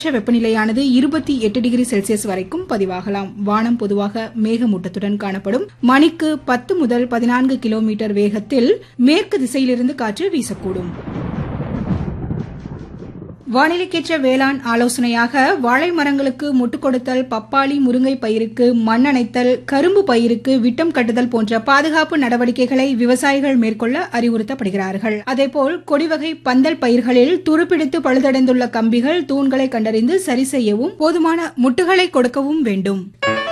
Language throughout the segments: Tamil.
உச்ச வெப்பநிலையானது இருபத்தி எட்டு டிகிரி செல்சியஸ் வரைக்கும் பதிவாகலாம் வானம் பொதுவாக மேகமூட்டத்துடன் காணப்படும் மணிக்கு பத்து முதல் பதினான்கு கிலோமீட்டர் வேகத்தில் மேற்கு திசையிலிருந்து காற்று வீசக்கூடும் வானிலைக்கேற்ற வேளாண் ஆலோசனையாக வாழை மரங்களுக்கு முட்டுக் கொடுத்தல் பப்பாளி முருங்கை பயிருக்கு மண் அணைத்தல் கரும்பு பயிருக்கு விட்டம் கட்டுதல் போன்ற பாதுகாப்பு நடவடிக்கைகளை விவசாயிகள் மேற்கொள்ள அறிவுறுத்தப்படுகிறார்கள் அதேபோல் கொடிவகை பந்தல் பயிர்களில் துருப்பிடித்து பழுதடைந்துள்ள கம்பிகள் தூண்களை கண்டறிந்து சரி செய்யவும் போதுமான முட்டுகளை கொடுக்கவும் வேண்டும்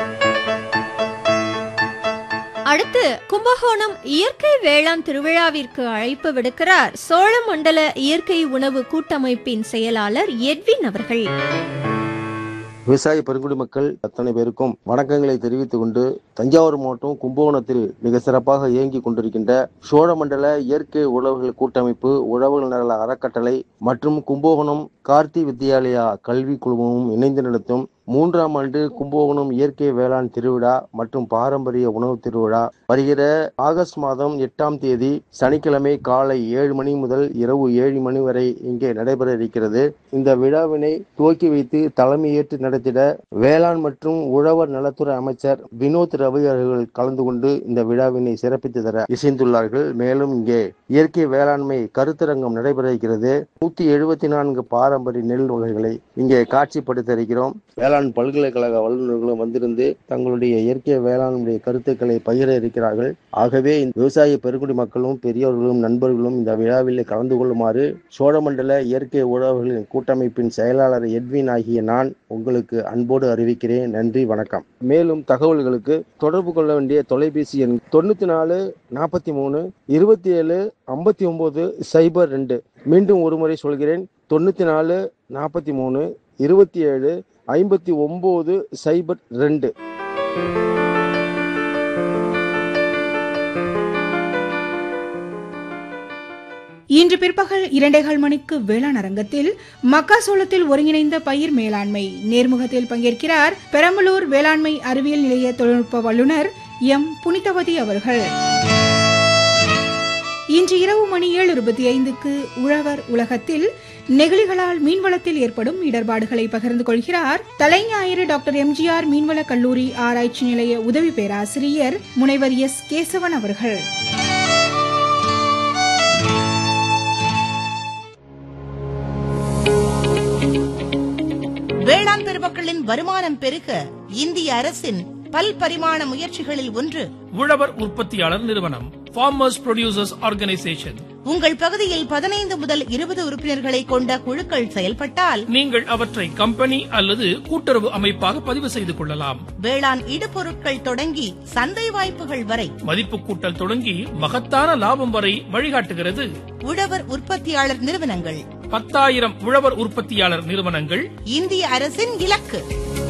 அடுத்து கும்பகோணம் இயற்கை வேளாண் திருவிழாவிற்கு அழைப்பு விடுக்கிறார் சோழமண்டல இயற்கை உணவு கூட்டமைப்பின் செயலாளர் எட்வின் அவர்கள் விவசாய பெருங்குடி மக்கள் அத்தனை பேருக்கும் வணக்கங்களை தெரிவித்துக் கொண்டு தஞ்சாவூர் மாவட்டம் கும்பகோணத்தில் மிக சிறப்பாக இயங்கிக் கொண்டிருக்கின்ற சோழமண்டல இயற்கை உழவுகள் கூட்டமைப்பு உழவுகள் நல அறக்கட்டளை மற்றும் கும்பகோணம் கார்த்தி வித்யாலயா கல்வி குழுமமும் இணைந்து நடத்தும் மூன்றாம் ஆண்டு கும்பகோணம் இயற்கை வேளாண் திருவிழா மற்றும் பாரம்பரிய உணவு திருவிழா வருகிற ஆகஸ்ட் மாதம் எட்டாம் தேதி சனிக்கிழமை காலை ஏழு மணி முதல் இரவு ஏழு மணி வரை இங்கே நடைபெற இருக்கிறது இந்த விழாவினை துவக்கி வைத்து தலைமையேற்று நடத்திட வேளாண் மற்றும் உழவர் நலத்துறை அமைச்சர் வினோத் ரவி அவர்கள் கலந்து கொண்டு இந்த விழாவினை சிறப்பித்து தர இசைந்துள்ளார்கள் மேலும் இங்கே இயற்கை வேளாண்மை கருத்தரங்கம் நடைபெற இருக்கிறது நூத்தி எழுபத்தி நான்கு பாரம்பரிய நெல் வகைகளை இங்கே காட்சிப்படுத்த இருக்கிறோம் வேளாண் பல்கலைக்கழக வல்லுநர்களும் வந்திருந்து தங்களுடைய இயற்கை வேளாண்மையுடைய கருத்துக்களை பகிர இருக்கிறார்கள் ஆகவே இந்த விவசாய பெருங்குடி மக்களும் பெரியவர்களும் நண்பர்களும் இந்த விழாவில் கலந்து கொள்ளுமாறு சோழமண்டல இயற்கை உழவர்களின் கூட்டமைப்பின் செயலாளர் எட்வின் ஆகிய நான் உங்களுக்கு அன்போடு அறிவிக்கிறேன் நன்றி வணக்கம் மேலும் தகவல்களுக்கு தொடர்பு கொள்ள வேண்டிய தொலைபேசி எண் தொண்ணூத்தி நாலு நாற்பத்தி மூணு இருபத்தி ஏழு ஐம்பத்தி ஒன்பது சைபர் ரெண்டு மீண்டும் ஒரு முறை சொல்கிறேன் தொண்ணூத்தி நாலு நாற்பத்தி மூணு இருபத்தி ஏழு ஐம்பத்தி ஒன்பது சைபர் ரெண்டு இன்று பிற்பகல் இரண்டேகால் மணிக்கு வேளாண் அரங்கத்தில் மக்காசோளத்தில் ஒருங்கிணைந்த பயிர் மேலாண்மை நேர்முகத்தில் பங்கேற்கிறார் பெரம்பலூர் வேளாண்மை அறிவியல் நிலைய தொழில்நுட்ப வல்லுநர் எம் புனிதவதி அவர்கள் இன்று இரவு மணி ஏழு இருபத்தி ஐந்துக்கு உழவர் உலகத்தில் நெகிழிகளால் மீன்வளத்தில் ஏற்படும் இடர்பாடுகளை பகிர்ந்து கொள்கிறார் தலைஞாயிறு டாக்டர் எம்ஜிஆர் மீன்வள கல்லூரி ஆராய்ச்சி நிலைய உதவி பேராசிரியர் முனைவர் எஸ் கேசவன் அவர்கள் வேளாண் பெருமக்களின் வருமானம் பெருக இந்திய அரசின் பல்பரிமாண முயற்சிகளில் ஒன்று உழவர் உற்பத்தியாளர் நிறுவனம் ஃபார்மர்ஸ் ப்ரொடியூசர்ஸ் ஆர்கனைசேஷன் உங்கள் பகுதியில் பதினைந்து முதல் இருபது உறுப்பினர்களை கொண்ட குழுக்கள் செயல்பட்டால் நீங்கள் அவற்றை கம்பெனி அல்லது கூட்டுறவு அமைப்பாக பதிவு செய்து கொள்ளலாம் வேளாண் இடுபொருட்கள் தொடங்கி சந்தை வாய்ப்புகள் வரை மதிப்பு கூட்டல் தொடங்கி மகத்தான லாபம் வரை வழிகாட்டுகிறது உழவர் உற்பத்தியாளர் நிறுவனங்கள் பத்தாயிரம் உழவர் உற்பத்தியாளர் நிறுவனங்கள் இந்திய அரசின் இலக்கு